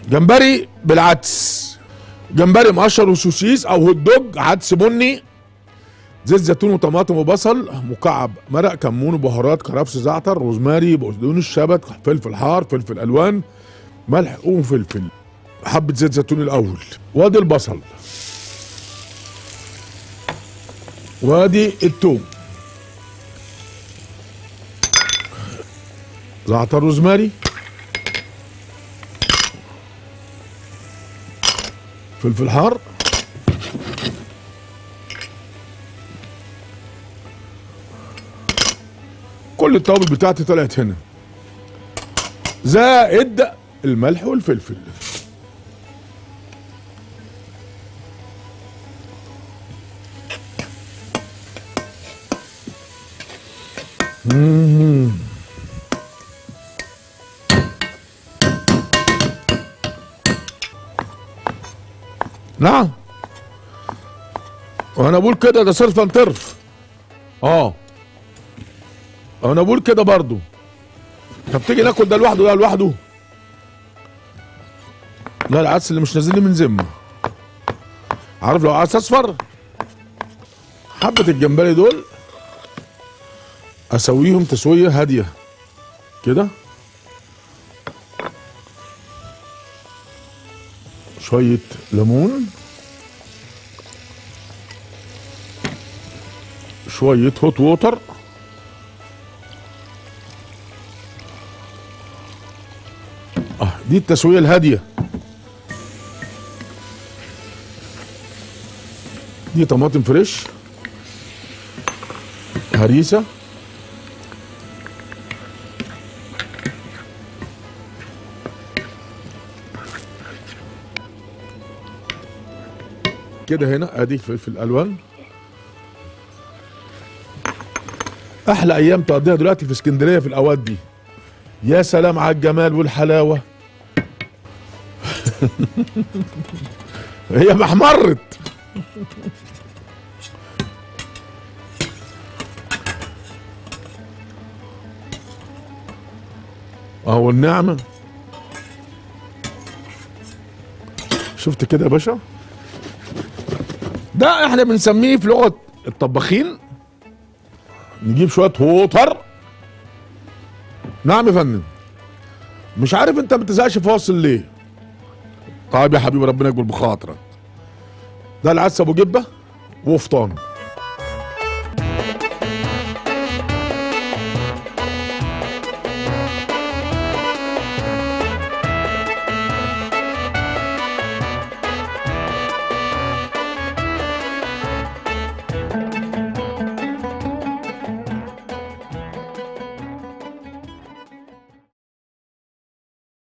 جمبري بالعدس جمبري مقشر وسوسيس او هوت دوج عدس بني زيت زيتون وطماطم وبصل مكعب مرق كمون وبهارات كرفس زعتر روزماري بقدونس شبت فلفل حار فلفل الوان ملح وفلفل حبه زيت زيتون الاول وادي البصل وادي التوم زعتر روزماري فلفل حار كل التوابل بتاعتي طلعت هنا زائد الملح والفلفل مم. نعم وانا بقول كده ده صرفا طرف اه انا بقول كده برضو طب تيجي ناكل ده لوحده ده لوحده لا العدس اللي مش نازل لي من ذمه عارف لو عدس اصفر حبه الجمبري دول اسويهم تسويه هاديه كده شويه ليمون شويه هوت ووتر اه دي التسويه الهاديه دي طماطم فريش هريسه كده هنا ادي فلفل الوان احلى ايام تقضيها دلوقتي في اسكندريه في الاوقات دي يا سلام على الجمال والحلاوه هي محمرت اهو النعمه شفت كده يا باشا ده احنا بنسميه في لغه الطباخين نجيب شويه ووتر نعم يا فندم مش عارف انت ما بتزهقش فاصل ليه طيب يا حبيبي ربنا يقبل بخاطرك ده العدس ابو جبه وفطان